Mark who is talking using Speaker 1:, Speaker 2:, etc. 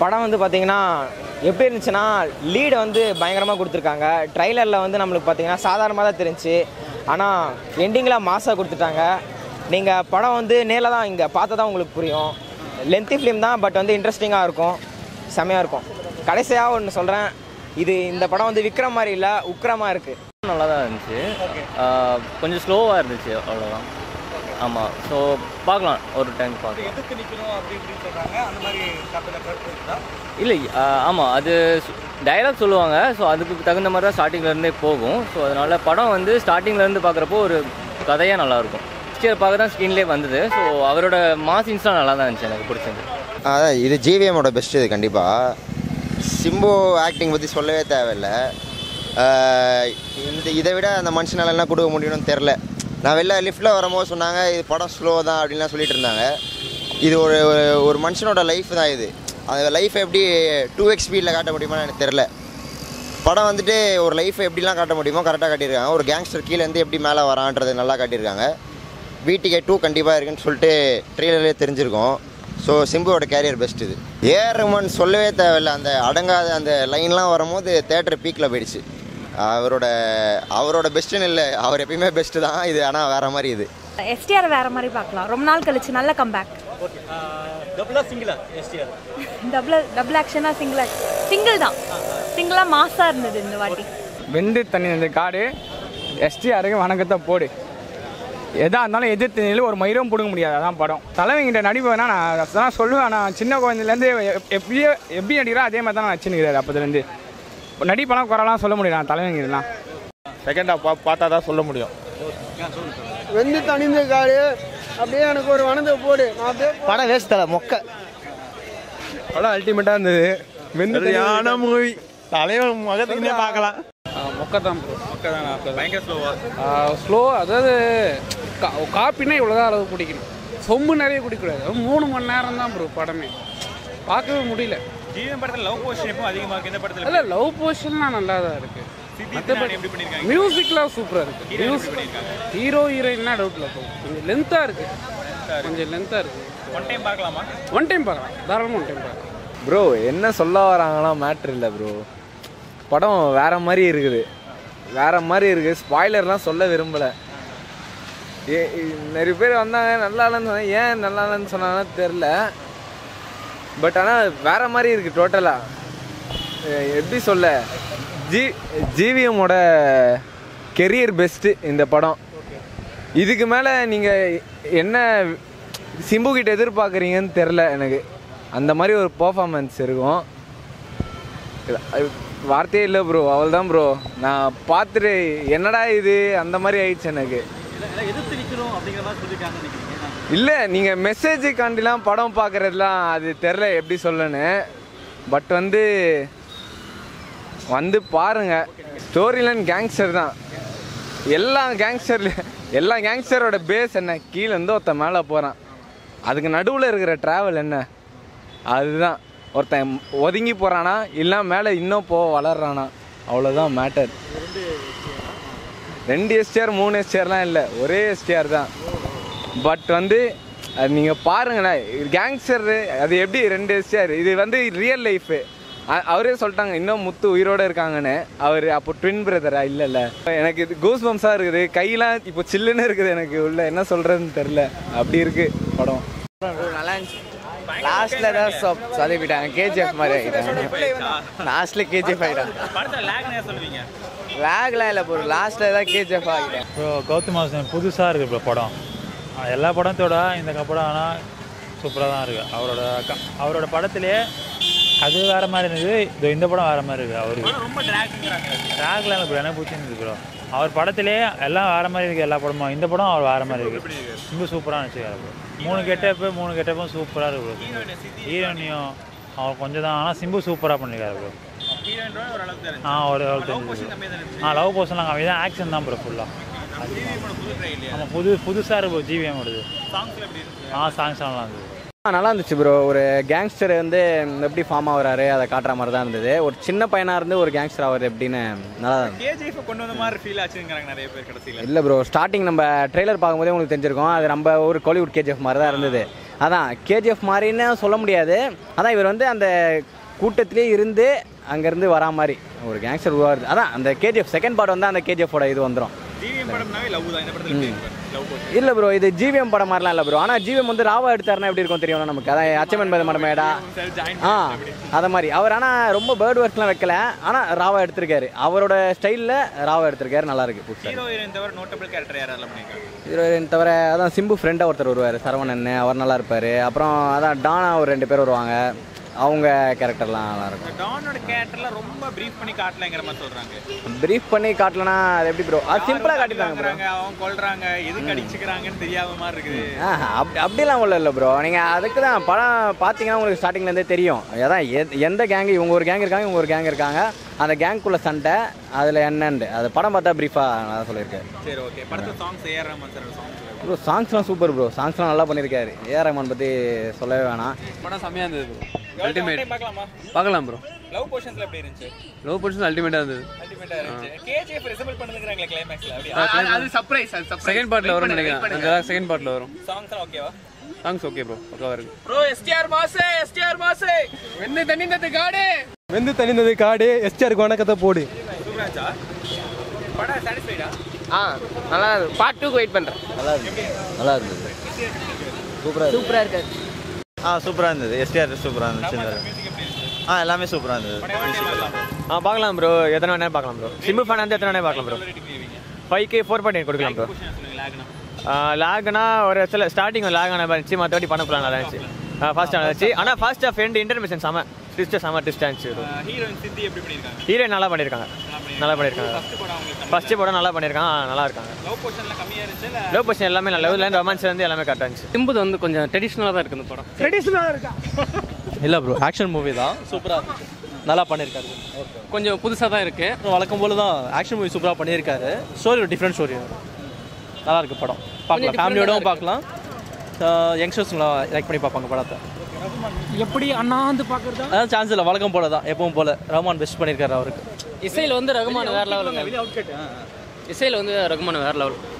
Speaker 1: படம் வந்து பார்த்தீங்கன்னா எப்படி இருந்துச்சுன்னா லீடு வந்து பயங்கரமாக கொடுத்துருக்காங்க ட்ரைலரில் வந்து நம்மளுக்கு பார்த்தீங்கன்னா சாதாரணமாக தான் தெரிஞ்சுச்சு ஆனால் எண்டிங்கில் மாசாக கொடுத்துட்டாங்க நீங்கள் படம் வந்து நேரில் தான் இங்கே பார்த்தா தான் உங்களுக்கு புரியும் லென்த்தி ஃபிலிம் தான் பட் வந்து இன்ட்ரெஸ்டிங்காக இருக்கும் செமையாக இருக்கும் கடைசியாக ஒன்று சொல்கிறேன் இது இந்த படம் வந்து விக்ரம் மாதிரி இல்லை உக்கிரமாக இருக்குது
Speaker 2: நல்லா தான் இருந்துச்சு ஆஹ் கொஞ்சம் ஸ்லோவாக இருந்துச்சு அவ்வளோதான் ஆமாம் ஸோ பார்க்கலாம் ஒரு டைம் பார்க்கலாம்
Speaker 3: எதுக்கு நிற்கணும் அப்படி இப்படின்னு சொல்கிறாங்க அந்த மாதிரி கருத்து கருத்து இருக்குதா
Speaker 2: இல்லை ஆமாம் அது டயலாக் சொல்லுவாங்க ஸோ அதுக்கு தகுந்த மாதிரி தான் ஸ்டார்டிங்லேருந்தே போகும் ஸோ அதனால் படம் வந்து ஸ்டார்டிங்லேருந்து பார்க்குறப்போ ஒரு கதையாக நல்லாயிருக்கும் ஃபஸ்ட் இயர் பார்க்க தான் ஸ்க்ரீன்லேயே வந்தது ஸோ அவரோட மாசின்ஸ்லாம் நல்லா தான் இருந்துச்சு எனக்கு பிடிச்சது
Speaker 4: அதான் இது ஜிவிஎம்மோட பெஸ்ட் இது கண்டிப்பாக சிம்பு ஆக்டிங் பற்றி சொல்லவே தேவையில்லை ஆஹ் இந்த இதை விட அந்த மனுஷனால என்ன கொடுக்க முடியும்னு தெரில நான் வெளில லிஃப்ட்டில் வரும்போது சொன்னாங்க இது படம் ஸ்லோ தான் அப்படின்லாம் சொல்லிட்டு இருந்தாங்க இது ஒரு ஒரு- ஒரு மனுஷனோட லைஃப் தான் இது அந்த லைஃப் எப்படி டூ எக்ஸ் ஸ்பீடில் காட்ட முடியுமான்னு எனக்கு தெரில படம் வந்துட்டு ஒரு லைஃப்பை எப்படிலாம் காட்ட முடியுமோ கரெக்டாக காட்டியிருக்காங்க ஒரு கேங்ஸ்டர் கீழேருந்து எப்படி மேலே வரான்றது நல்லா காட்டியிருக்காங்க வீட்டுக்கே டூ கண்டிப்பாக இருக்குன்னு சொல்லிட்டு ட்ரெய்லர்லேயே தெரிஞ்சிருக்கும் ஸோ சிம்புவோட கேரியர் பெஸ்ட் இது ஏஆர் ரஹ்மான் சொல்லவே தேவையில்லை அந்த அடங்காத அந்த லைன்லாம் வரும்போது தேட்டர் பீக்கில் போயிடுச்சு அவரோட அவரோட பெஸ்ட்டுன்னு இல்லை அவர் எப்பயுமே பெஸ்ட்டு தான் இது ஆனால் வேறு மாதிரி இது
Speaker 5: எஸ்டிஆர் வேற மாதிரி பார்க்கலாம் ரொம்ப நாள் கழிச்சு நல்ல கம்பேக்
Speaker 3: ஓகே டபுளா சிங்கிளா எஸ்டிஆர்
Speaker 5: டபுள் டபுள் ஆக்ஷனா சிங்கிள் சிங்கிள் தான் சிங்கிளா மாசா இருந்தது இந்த வாட்டி
Speaker 6: வெந்து தண்ணி இந்த காடு எஸ்டிஆருக்கு வணக்கத்தை போடு எதா இருந்தாலும் எதிர்த்து நின்று ஒரு மயிரும் பிடுங்க முடியாது அதான் படம் தலைவங்கிட்ட நடிப்பு வேணா நான் அதான் சொல்லுவேன் நான் சின்ன குழந்தைலேருந்து எப்படியோ எப்படி நடிக்கிறோ அதே மாதிரி தான் நான் வச்சுருக்கிறாரு அப்போதுலேருந்து நடிப்பெல்லாம் குறைலாம் சொல்ல முடியும் நான் தலைவங்கிட்டலாம்
Speaker 7: செகண்ட் ஹாஃப் பார்த்தா தான் சொல்ல முடியும்
Speaker 8: வெந்து தணிந்த காடு அப்படியே எனக்கு ஒரு வனத்தை போடு நான் அப்படியே
Speaker 1: படம் வேஸ்ட் தலை மொக்க
Speaker 6: படம் அல்டிமேட்டாக இருந்தது வெந்து
Speaker 7: சரியான மூவி தலைவன் முகத்துக்குன்னே பார்க்கலாம்
Speaker 6: மொக்க தான் ப்ரோ
Speaker 3: மக்கள் தான் பயங்கர ஸ்லோவா
Speaker 6: ஸ்லோ அதாவது கா- காப்பினா இவ்வளோதான் அளவு குடிக்கணும் சொம்பு நிறைய குடிக்கக்கூடாது அது மூணு மணி நேரம் தான் ப்ரோ படமே பார்க்கவே முடியல
Speaker 3: ஜீவன் படத்தில் லவ் போர்ஷன் எப்பவும் அதிகமாக இருக்கு இந்த படத்தில்
Speaker 6: இல்லை லவ் போர்ஷன்லாம் நல்லா தான் இருக்கு
Speaker 3: சித்தி எப்படி பண்ணியிருக்காங்க
Speaker 6: மியூசிக்லாம் சூப்பராக இருக்கு மியூசிக் ஹீரோ ஹீரோயின்னா டவுட்டில் போகும் கொஞ்சம் லென்த்தாக இருக்கு கொஞ்சம் லென்த்தாக இருக்கு
Speaker 3: ஒன் டைம் பார்க்கலாமா
Speaker 6: ஒன் டைம் பார்க்கலாம் தாராளமாக ஒன் டைம் பார்க்கலாம்
Speaker 9: ப்ரோ என்ன சொல்ல வராங்களாம் மேட்ரு இல்லை ப்ரோ படம் வேற மாதிரி இருக்குது வேற மாதிரி இருக்கு ஸ்பாய்லர்லாம் சொல்ல விரும்பலை ஏ இ- நிறைய பேர் வந்தாங்க நல்லா இல்லைன்னு சொன்னாங்க ஏன் நல்லா இல்லைன்னு சொன்னாங்கன்னு தெரில பட் ஆனால் வேற மாதிரி இருக்கு டோட்டலாக எப்படி சொல்ல ஜி ஜிவிஎம்மோட கெரியர் பெஸ்ட்டு இந்த படம் இதுக்கு மேலே நீங்கள் என்ன சிம்பு கிட்ட எதிர்பார்க்குறீங்கன்னு தெரில எனக்கு அந்த மாதிரி ஒரு பர்ஃபார்மன்ஸ் இருக்கும் இல்ல, அது வார்த்தையே இல்லை ப்ரோ அவள் தான் ப்ரோ நான் பார்த்துட்டு என்னடா இது அந்த மாதிரி ஆயிடுச்சு எனக்கு
Speaker 3: எதிர்த்து நிற்கணும் அப்படிங்கிற மாதிரி சொல்லியிருக்காங்க நினைக்கிறீங்க
Speaker 9: இல்லை நீங்கள் மெசேஜுக்காண்டிலாம் படம் பார்க்குறதுலாம் அது தெரில எப்படி சொல்லன்னு பட் வந்து வந்து பாருங்க ஸ்டோரிலைன் கேங்ஸ்டர் தான் எல்லா கேங்ஸ்டர்ல எல்லா கேங்ஸ்டரோட பேஸ் என்ன கீழே இருந்து ஒருத்தன் மேலே போகிறான் அதுக்கு நடுவில் இருக்கிற ட்ராவல் என்ன அதுதான் ஒருத்தன் ஒதுங்கி போகிறானா இல்லை மேலே இன்னும் போ வளர்றானா அவ்வளோதான் மேட்டர் ரெண்டு எஸ்டிஆர் மூணு எஸ்டிஆர்லாம் இல்லை ஒரே எஸ்டிஆர் தான் பட் வந்து அது நீங்கள் பாருங்களேன் கேங்ஸ்டர் அது எப்படி ரெண்டு எஸ்டிஆர் இது வந்து ரியல் லைஃபு அவரே சொல்லிட்டாங்க இன்னும் முத்து உயிரோட இருக்காங்கன்னு அவர் அப்போ ட்வின் பிரதரா இல்லைல்ல எனக்கு இது கூஸ் பம்ஸாக இருக்குது கையெல்லாம் இப்போ சில்லுன்னு இருக்குது எனக்கு உள்ள என்ன சொல்கிறதுன்னு தெரில அப்படி இருக்கு படம்
Speaker 1: நல்லா இருந்துச்சு லாஸ்ட்ல தான் சொ- சொதப்பிட்டாங்க கேஜிஎஃப் மாதிரி ஆகிட்டாங்க லாஸ்ட்ல கேஜிஎஃப் ஆகிட்டாங்க
Speaker 3: படத்தில் லேக் நேரம் சொல்லுவீங்க
Speaker 1: வேகலாம் இல்லை ப்ரோ லாஸ்ட்ல தான் கேஜிஎஃப் ஆகிட்டாங்க
Speaker 10: ப்ரோ கௌதம் வாசன் புதுசாக இருக்குது ப்ரோ படம் அஹ் எல்லா படத்தோட இந்த க- படம் ஆனால் சூப்பராக தான் இருக்குது அவரோட க- அவரோட படத்திலே அது வேறு மாதிரி இருந்தது இது இந்த படம் வேறு மாதிரி இருக்குது அவருக்கு
Speaker 3: ரொம்ப ட்ராக்ங்கிறாங்க
Speaker 10: ட்ராக்லாம் இல்லை ப்ரோ எனக்கு பிடிச்சிருந்தது ப்ரோ அவர் படத்திலே எல்லாம் வேறு மாதிரி இருக்குது எல்லா படமும் இந்த படம் அவர் வேறு மாதிரி இருக்குது ரொம்ப சூப்பராக நினச்சிக்காரு ப்ரோ மூணு கெட்டப்பு மூணு கெட்டப்பும் சூப்பராக இருக்கு ப்ரோ ஹீரோனியும் அவர் கொஞ்சம் தான் ஆனால் சிம்பு சூப்பராக பண்ணியிருக்காரு ப்ரோ
Speaker 3: ஹீரோயினோட ஒரு அளவுக்கு தான்
Speaker 10: ஆ ஒரு
Speaker 3: லவ்
Speaker 10: தெரிஞ்சது
Speaker 3: போர்ஷன் கம்மியாக தான் இருந்துச்சு
Speaker 10: ஆ லவ் போர்ஷன்லாம் கம்மி தான் ஆக்ஷன் தான் ப்ரோ ஃபுல்லாக
Speaker 3: ஜிவிஎம்மோட புது ட்ரை இல்லையா
Speaker 10: ஆமாம் புது புதுசாக இருக்கும் ஜிவிஎம் ஓடுது
Speaker 3: சாங்ஸ்ல எப்படி இருக்கு
Speaker 10: ஆ சாங்ஸ் நல்லா இருந்தது
Speaker 1: நல்லா இருந்துச்சு ப்ரோ ஒரு கேங்ஸ்டர் வந்து எப்படி ஃபார்ம் ஆகுறாரு அதை காட்டுற மாதிரி தான் இருந்தது ஒரு சின்ன பையனாக இருந்து ஒரு கேங்ஸ்டர் ஆகுறது எப்படின்னு நல்லா தான் இருந்தது
Speaker 3: கேஜிஎஃப் கொண்டு வந்த மாதிரி ஃபீல் ஆச்சுங்கிறாங்க நிறைய பேர் கடைசியில்
Speaker 1: இல்லை ப்ரோ ஸ்டார்டிங் நம்ம ட்ரெய்லர் பார்க்கும்போதே உங்களுக்கு தெரிஞ்சிருக்கும் அது நம்ம ஒரு கோலிவுட் கேஜிஎஃப் மாதிரி தான் இருந்தது
Speaker 11: அதான் கேஜிஎஃப் மாதிரின்னு சொல்ல முடியாது அதான் இவர் வந்து அந்த கூட்டத்திலே இருந்து அங்கேருந்து வரா மாதிரி ஒரு கேங்ஸ்டர் உருவாகுது அதான் அந்த கேஜிஎஃப் செகண்ட் பார்ட் வந்து அந்த கேஜிஎஃபோட இது வந்துடும்
Speaker 3: ஜிவிஎம் படம்னாவே லவ் தான் இந்த படத்துல எப்படி இருக்கு லவ் போட்டு
Speaker 11: இல்லை ப்ரோ இது ஜிவிஎம் படம் மாதிரிலாம் இல்லை ப்ரோ ஆனால் ஜிவிஎம் வந்து ராவா எடுத்தாருன்னா எப்படி இருக்கும் தெரியும் நமக்கு அதான் அச்சமன் பத மடமேடா ஆ அதை மாதிரி அவர் ஆனால் ரொம்ப பேர்ட் ஒர்க்லாம் வைக்கல ஆனால் ராவா எடுத்திருக்காரு அவரோட ஸ்டைலில் ராவா எடுத்திருக்காரு நல்லா இருக்கு புதுசாக
Speaker 3: ஹீரோ ஹீரோயின் தவிர நோட்டபிள் கேரக்டர் யாரெல்லாம் பண்ணிருக்காங்க
Speaker 11: ஹீரோயின் தவிர அதான் சிம்பு ஃப்ரெண்டாக ஒருத்தர் வருவார் சரவணன் அவர் நல்லா இருப்பார் அப்புறம் அதான் டானா ஒரு ரெண்டு பேர் வருவாங்க அவங்க கேரக்டர்லாம் நல்லா இருக்கும்
Speaker 3: டானோட கேரக்டர்ல ரொம்ப பிரீஃப் பண்ணி காட்டலங்கிற மாதிரி சொல்றாங்க
Speaker 11: ப்ரீஃப் பண்ணி காட்டலனா அது எப்படி ப்ரோ அது சிம்பிளாக காட்டிட்டாங்க ப்ரோ
Speaker 3: வாங்குறாங்க அவங்க கொல்றாங்க எதுக்கு அடிச்சுக்கிறாங்கன்னு தெரியாத மாதிரி இருக்குது
Speaker 11: ஆ அப்படி அப்படிலாம் உள்ள இல்லை ப்ரோ நீங்கள் அதுக்கு தான் படம் பார்த்தீங்கன்னா உங்களுக்கு ஸ்டார்டிங்லேருந்தே தெரியும் அதான் எ- எந்த கேங் இவங்க ஒரு கேங் இருக்காங்க இவங்க ஒரு கேங் இருக்காங்க அந்த கேங்குள்ள சண்டை அதில் என்னன்னு அது படம் பார்த்தா ப்ரீஃபாக நான் சொல்லியிருக்கேன்
Speaker 3: சரி ஓகே படத்துல songs AR Rahman sir songs
Speaker 11: bro சாங்ஸ்லாம் சூப்பர் ப்ரோ சாங்ஸ்லாம் நல்லா பண்ணியிருக்காரு ஏஆர் ரஹ்மான் பற்றி சொல்லவே வேணாம்
Speaker 12: படம் செம்மையாக இருந்தது ப்ரோ அல்டிமேட்
Speaker 3: பார்க்கலாமா
Speaker 12: பார்க்கலாம் ப்ரோ
Speaker 3: லவ் போர்ஷன்ஸ்ல எப்படி இருந்துச்சு
Speaker 12: லவ் பொசிஷன் அல்டிமேட்டாக இருந்தது
Speaker 3: அல்டிமேட்டா இருந்துச்சு கேஜிஎஃப் ரிசம்பிள் பண்ணுங்கறாங்களே கிளைமேக்ஸ்ல அப்படியே
Speaker 12: அது சர்ப்ரைஸ் அது சர்ப்ரைஸ் செகண்ட் பார்ட்டில் வரும் நினைக்கிறேன் அந்த செகண்ட் பார்ட்டில் வரும்
Speaker 3: சாங்ஸ் எல்லாம் ஓகேவா
Speaker 12: சாங்ஸ் ஓகே ப்ரோ பக்காவாக இருக்கு
Speaker 3: ப்ரோ எஸ்டிஆர் மாசே எஸ்டிஆர் மாசே
Speaker 12: வெந்து தண்ணிந்தது காடு
Speaker 13: வெந்து தணிந்தது காடு எஸ்டிஆருக்கு வணக்கத்தை போடு
Speaker 3: சூப்பராச்சா படம் சாட்டிஸ்ஃபைடா
Speaker 14: ஆ நல்லா இருக்கு பார்ட் டூக்கு வெயிட் பண்ணுறேன்
Speaker 15: நல்லா இருந்தது நல்லா இருந்தது சூப்பராக
Speaker 14: சூப்பராக இருக்காது
Speaker 15: ஆ சூப்பராக இருந்தது எஸ்டிஆர் சூப்பராக இருந்துச்சு ஆ எல்லாமே சூப்பராக இருந்தது
Speaker 1: ஆ பார்க்கலாம் ப்ரோ எத்தனை வேணா பார்க்கலாம் ப்ரோ சிம்பு ஃபேன் வந்து எத்தனை வேணா பார்க்கலாம் bro five K four point கொடுக்கலாம் ப்ரோ லேக்னா ஒரு சில ஸ்டார்டிங் லேக் ஆன மாதிரி இருந்துச்சு மற்றபடி பண்ண போகலாம் நல்லா இருந்துச்சு ஃபர்ஸ்ட் நல்லா இருந்துச்சு ஆனால் ஃபர்ஸ்ட் ஆஃப் ரெண்டு இன்டர்மிஷன் செம ட்விஸ்ட் செம ட்விஸ்டாக இருந்துச்சு
Speaker 3: ஹீரோயின் சித்தி எப்படி பண்ணிருக்காங்க
Speaker 1: ஹீரோயின் நல்லா பண்ணியிருக்காங்க நல்லா பண்ணியிருக்காங்க ஃபர்ஸ்ட் படம் நல்லா பண்ணியிருக்காங்க ஆ, நல்லா இருக்காங்க
Speaker 3: லவ் போர்ஷன்ல கம்மியா இருந்துச்சு இல்ல
Speaker 1: லவ் பொசிஷன் எல்லாமே நல்லா லெவலில் ரொமான்ஸ் வந்து எல்லாமே கரெக்டாக இருந்துச்சு
Speaker 12: சிம்புது வந்து கொஞ்சம் ட்ரெடிஷ்னலாக தான் இருக்குது இந்த படம்
Speaker 8: ட்ரெடிஷ்னலாக இருக்கா
Speaker 13: இல்லை ப்ரோ ஆக்ஷன் மூவி தான் சூப்பராக நல்லா பண்ணியிருக்காரு
Speaker 12: கொஞ்சம் புதுசாக தான் இருக்குது
Speaker 13: வழக்கம் போல தான் ஆக்ஷன் மூவி சூப்பராக பண்ணியிருக்காரு ஸ்டோரி ஒரு டிஃப்ரெண்ட் ஸ்டோரி நல்லா இருக்கு படம் பார்க்கலாம் ஃபேமிலியோடவும் பார்க்கலாம் யங்ஸ்டர்ஸ்லாம் லைக் பண்ணி பார்ப்பாங்க படத்தை
Speaker 8: எப்படி அண்ணாந்து பார்க்குறதா
Speaker 13: அதான் சான்ஸ் இல்லை வழக்கம் போல தான் எப்பவும் போல ரஹ்மான் பெஸ்ட் பண்ணியிருக்காரு அவருக்கு
Speaker 12: இசையில் வந்து ரகுமான் வேறு லெவலுங்க இசையில் வந்து ரகுமான் வேறு லெவல்